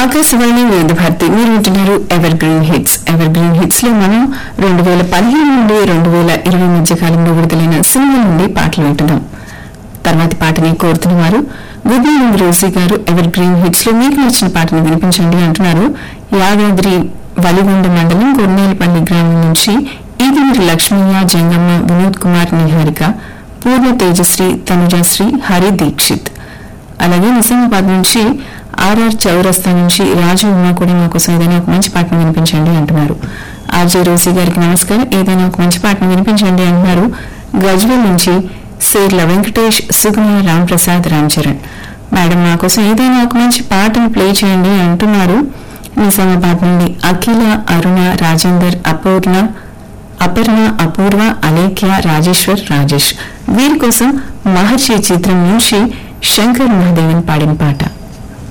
ఆకాశవాణి వివిధ భారతి మీరు వింటున్నారు evergreen hits evergreen hits లో మనం రెండు వేల పదిహేను నుండి రెండు వేల ఇరవై మధ్య కాలంలో విడుదలైన సినిమా నుండి పాటలు వింటున్నాం తర్వాతి పాటని కోరుతున్న వారు good morning Rosy garu evergreen hits లో మీకు నచ్చిన పాటను వినిపించండి అంటున్నారు యాదాద్రి వలిగొండ మండలం గొర్నేలపల్లి గ్రామం నుంచి ఈదిమిరి లక్ష్మయ్య జంగమ్మ వినోద్ కుమార్ నిహారిక పూర్ణ తేజశ్రీ తనుజశ్రీ హరి దీక్షిత్ అలాగే నిజామాబాద్ నుంచి ఆర్ఆర్ చౌరస్తా నుంచి రాజు ఉమా కూడా మా కోసం ఏదైనా ఒక మంచి పాటను వినిపించండి అంటున్నారు ఆర్జే రోసి గారికి నమస్కారం ఏదైనా ఒక మంచి పాటను వినిపించండి అంటున్నారు గజ్వల్ నుంచి సేర్ల వెంకటేష్ సుగుణ రాంప్రసాద్ రామ్ చరణ్ మేడం మా కోసం ఏదైనా ఒక మంచి పాటను ప్లే చేయండి అంటున్నారు నిజామాబాద్ నుండి అఖిల అరుణ రాజేందర్ అపూర్ణ అపర్ణ అపూర్వ అలేఖ్య రాజేశ్వర్ రాజేష్ వీరి కోసం మహర్షి చిత్రం నుంచి శంకర్ మహాదేవన్ పాడిన పాట